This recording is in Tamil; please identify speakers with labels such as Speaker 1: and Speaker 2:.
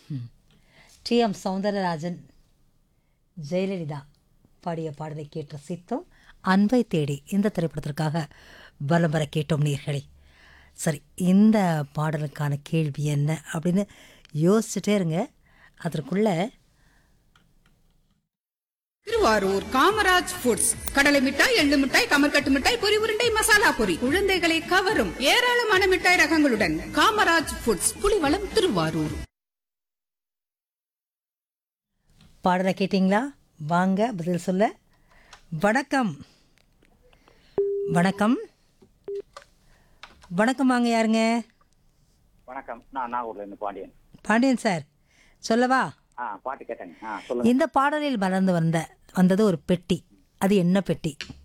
Speaker 1: டி எம் சௌந்தரராஜன் ஜெயலலிதா பாடிய பாடலை கேட்டு ரசித்தோம் அன்பை தேடி இந்த திரைப்படத்திற்காக வலம் வர கேட்டோம் நீர்களே சரி இந்த பாடலுக்கான கேள்வி என்ன அப்படின்னு யோசிச்சுட்டே இருங்க அதற்குள்ள
Speaker 2: திருவாரூர் காமராஜ் ஃபுட்ஸ் கடலை மிட்டாய் எள்ளு மிட்டாய் கமர்கட்டு மிட்டாய் பொரி உருண்டை மசாலா பொரி குழந்தைகளை கவரும் ஏராளமான மிட்டாய் ரகங்களுடன் காமராஜ் ஃபுட்ஸ் புலிவளம் திருவாரூர்
Speaker 1: பாடலை கேட்டிங்களா வாங்க பதில் சொல்ல வணக்கம் வணக்கம் வணக்கம் வாங்க யாருங்க
Speaker 3: வணக்கம் நான் நாகூர்ல இருந்து பாண்டியன்
Speaker 1: பாண்டியன் சார் சொல்லவா
Speaker 3: ஆ பாட்டு கேட்டேங்க ஆ சொல்லுங்க
Speaker 1: இந்த பாடலில் மலர்ந்து வந்த வந்தது ஒரு பெட்டி அது என்ன பெட்டி